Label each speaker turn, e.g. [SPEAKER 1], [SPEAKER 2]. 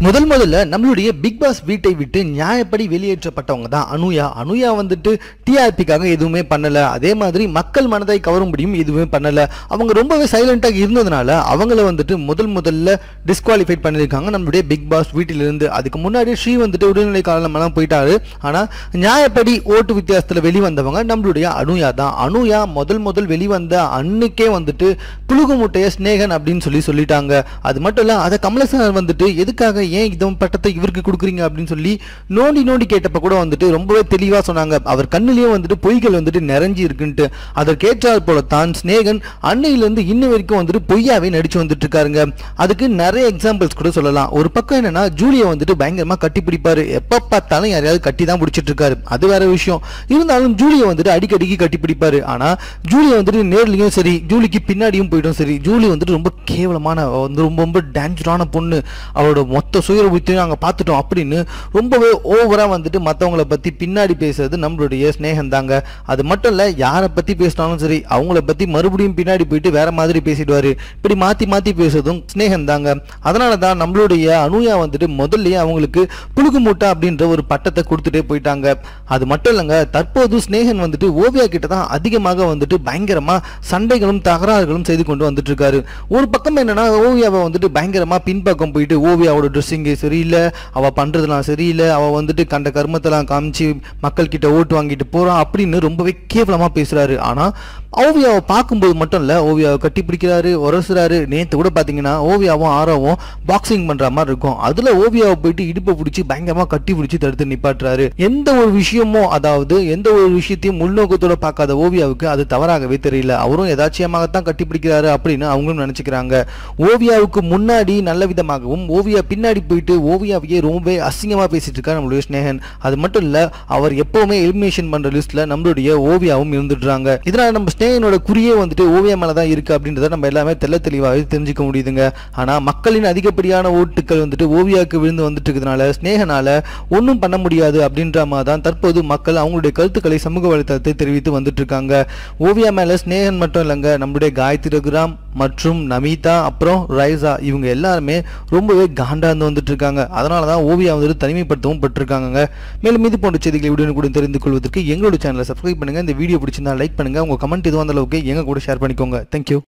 [SPEAKER 1] முதல் முதல்ல நம்மளுடைய பிக் பாஸ் வீட்டை விட்டு நியாயப்படி வெளியேற்றப்பட்டவங்க தான் அனுயா அனுயா வந்துட்டு டிஆர்பிக்காக எதுவுமே பண்ணல அதே மாதிரி மக்கள் மனதை கவரும்படியும் எதுவுமே பண்ணல அவங்க ரொம்பவே சைலண்டாக இருந்ததுனால அவங்கள வந்துட்டு முதல் முதல்ல டிஸ்குவாலிஃபைட் பண்ணியிருக்காங்க நம்மளுடைய பிக் பாஸ் வீட்டிலிருந்து அதுக்கு முன்னாடி ஸ்ரீ வந்துட்டு உடல்நிலை காலமெல்லாம் போயிட்டாரு ஆனா நியாயப்படி ஓட்டு வித்தியாசத்துல வெளிவந்தவங்க நம்மளுடைய அனுயா தான் அனுயா முதல் முதல் வெளிவந்த அன்னைக்கே வந்துட்டு புழுகு முட்டைய ஸ்நேகன் அப்படின்னு சொல்லி சொல்லிட்டாங்க அது மட்டும் இல்ல அதை கமலசன் வந்துட்டு எதுக்காக ஏன் இந்த பட்டத்தை இவருக்கு கொடுக்குறீங்க அப்படின்னு சொல்லி நோண்டி நோண்டி கேட்டப்ப கூட வந்துட்டு ரொம்பவே தெளிவா சொன்னாங்க அவர் கண்ணிலேயே வந்துட்டு பொய்கள் வந்துட்டு நிறைஞ்சி இருக்குன்ட்டு அதற்கேற்றாற் போலத்தான் ஸ்நேகன் அன்னையிலிருந்து இன்ன வரைக்கும் வந்துட்டு பொய்யாவே நடிச்சு வந்துட்டு இருக்காருங்க அதுக்கு நிறைய எக்ஸாம்பிள்ஸ் கூட சொல்லலாம் ஒரு பக்கம் என்னன்னா ஜூலியை வந்துட்டு பயங்கரமா கட்டி பிடிப்பாரு எப்ப பார்த்தாலும் யாரையாவது கட்டி தான் பிடிச்சிட்டு இருக்காரு அது வேற விஷயம் இருந்தாலும் ஜூலியை வந்துட்டு அடிக்கடிக்கு கட்டி பிடிப்பாரு ஆனா ஜூலியை வந்துட்டு நேர்லயும் சரி ஜூலிக்கு பின்னாடியும் போயிடும் சரி ஜூலி வந்துட்டு ரொம்ப கேவலமான அவ வந்து ரொம்ப ரொம்ப டேஞ்சரான பொண்ணு அவளோட மொத்த சுயரூபத்தையும் நாங்கள் பார்த்துட்டோம் அப்படின்னு ரொம்பவே ஓவரா வந்துட்டு மற்றவங்கள பத்தி பின்னாடி பேசுறது நம்மளுடைய ஸ்நேகம் தாங்க அது மட்டும் இல்ல யாரை பத்தி பேசினாலும் சரி அவங்கள பத்தி மறுபடியும் பின்னாடி போயிட்டு வேற மாதிரி பேசிடுவாரு இப்படி மாத்தி மாத்தி பேசுறதும் ஸ்நேகம் தாங்க அதனால தான் நம்மளுடைய அனுயா வந்துட்டு முதல்லயே அவங்களுக்கு புழுகு மூட்டை அப்படின்ற ஒரு பட்டத்தை கொடுத்துட்டே போயிட்டாங்க அது மட்டும் இல்லைங்க தற்போது ஸ்நேகன் வந்துட்டு ஓவியா கிட்ட தான் அதிகமாக வந்துட்டு பயங்கரமா சண்டைகளும் தகராறுகளும் செய்து கொண்டு வந்துட்டு இருக்காரு ஒரு பக்கம் என்னன்னா ஓவியாவை வந்துட்டு பயங்கரமா பின்பக்கம் போயிட்டு ஓவியாவோட ட்ரெஸ்ஸிங்கு சரியில்லை அவ பண்றதுலாம் சரியில்லை அவ வந்துட்டு கண்ட கர்மத்தெல்லாம் காமிச்சு மக்கள் கிட்ட ஓட்டு வாங்கிட்டு போறான் அப்படின்னு ரொம்பவே கேவலமா பேசுறாரு ஆனா ஓவியாவை பார்க்கும்போது மட்டும் இல்ல ஓவியாவை கட்டி பிடிக்கிறாரு உரசுறாரு நேத்து கூட பாத்தீங்கன்னா ஓவியாவும் ஆரோவும் பாக்ஸிங் பண்ற மாதிரி இருக்கும் அதுல ஓவியாவை போயிட்டு இடுப்பை பிடிச்சி பயங்கரமா கட்டி பிடிச்சி தடுத்து நிப்பாட்டுறாரு எந்த ஒரு விஷயமோ அதாவது எந்த ஒரு விஷயத்தையும் உள்நோக்கத்தோட பார்க்காத ஓவியாவுக்கு அது தவறாகவே தெரியல அவரும் எதாச்சியமாகத்தான் கட்டி பிடிக்கிறாரு அப்படின்னு அவங்களும் நினைச்சுக்கிறாங்க ஓவியாவுக்கு முன்னாடி நல்ல விதமாகவும் ஓவியா பின்னாடி போயிட்டு ஓவியாவையே ரொம்பவே அசிங்கமா பேசிட்டு இருக்காரு நம்மளுடைய ஸ்னேகன் அது மட்டும் இல்ல அவர் எப்பவுமே எலிமினேஷன் பண்ற லிஸ்ட்ல நம்மளுடைய ஓவியாவும் இருந்துடுறாங்க இதனால நம்ம ஸ்னேகனோட குறியே வந்துட்டு ஓவியா மேல தான் இருக்கு அப்படின்றத நம்ம எல்லாமே தெல்ல தெளிவாகவே தெரிஞ்சுக்க முடியுதுங்க ஆனா மக்களின் அதிகப்படியான ஓட்டுகள் வந்துட்டு ஓவியாவுக்கு விழுந்து வந்துட்டு இருக்கிறதுனால ஸ்னேகனால ஒன்றும் பண்ண முடியாது அப்படின்ற மாதிரி தான் தற்போது மக்கள் அவங்களுடைய கருத்துக்களை சமூக வலைத்தளத்தை தெரிவித்து வந்துட்டு இருக்காங்க ஓவியா மேல ஸ்னேகன் மட்டும் இல்லைங்க நம்மளுடைய காயத்ரி ரகுராம் மற்றும் நமிதா அப்புறம் ரைசா இவங்க எல்லாருமே ரொம்பவே காண்டாந்து வந்துட்டு இருக்காங்க அதனால தான் ஓவியா வந்துட்டு தனிமைப்படுத்தவும் பட்டிருக்காங்க மேலும் இது போன்ற செய்திகளை உடனுக்குடன் தெரிந்து கொள்வதற்கு எங்களோட சேனலை சப்ஸ்கிரைப் பண்ணுங்க இந்த வீடியோ பிடிச்சிருந்தா லைக் பண்ணுங்க உங்க கமெண்ட் எதுவும் அந்த அளவுக்கு எங்க கூட ஷேர் பண்ணிக்கோங்க தேங்க்யூ